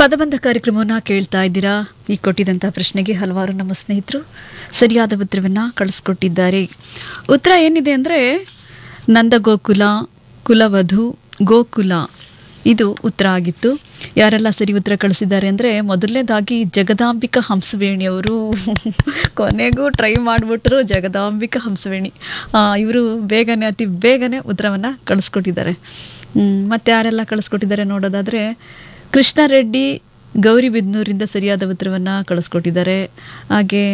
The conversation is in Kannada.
ಪದಬಂಧ ಕಾರ್ಯಕ್ರಮವನ್ನು ಕೇಳ್ತಾ ಇದ್ದೀರಾ ಈ ಕೊಟ್ಟಿದ್ದಂಥ ಪ್ರಶ್ನೆಗೆ ಹಲವಾರು ನಮ್ಮ ಸ್ನೇಹಿತರು ಸರಿಯಾದ ಉತ್ತರವನ್ನು ಕಳಿಸ್ಕೊಟ್ಟಿದ್ದಾರೆ ಉತ್ತರ ಏನಿದೆ ಅಂದರೆ ನಂದಗೋಕುಲ ಕುಲವಧು ಗೋಕುಲ ಇದು ಉತ್ತರ ಆಗಿತ್ತು ಯಾರೆಲ್ಲ ಸರಿ ಉತ್ತರ ಕಳಿಸಿದ್ದಾರೆ ಅಂದರೆ ಮೊದಲನೇದಾಗಿ ಜಗದಾಂಬಿಕಾ ಹಂಸವೇಣಿಯವರು ಕೊನೆಗೂ ಟ್ರೈ ಮಾಡಿಬಿಟ್ರು ಜಗದಾಂಬಿಕಾ ಹಂಸವೇಣಿ ಇವರು ಬೇಗನೆ ಅತಿ ಬೇಗನೆ ಉತ್ತರವನ್ನು ಕಳಿಸ್ಕೊಟ್ಟಿದ್ದಾರೆ ಹ್ಮ್, ಮತ್ತೆ ಯಾರೆಲ್ಲ ಕಳಿಸ್ಕೊಟ್ಟಿದ್ದಾರೆ ನೋಡೋದಾದರೆ ಕೃಷ್ಣಾರೆಡ್ಡಿ ಗೌರಿಬಿದ್ನೂರಿಂದ ಸರಿಯಾದ ಉತ್ತರವನ್ನು ಕಳಿಸ್ಕೊಟ್ಟಿದ್ದಾರೆ ಹಾಗೆ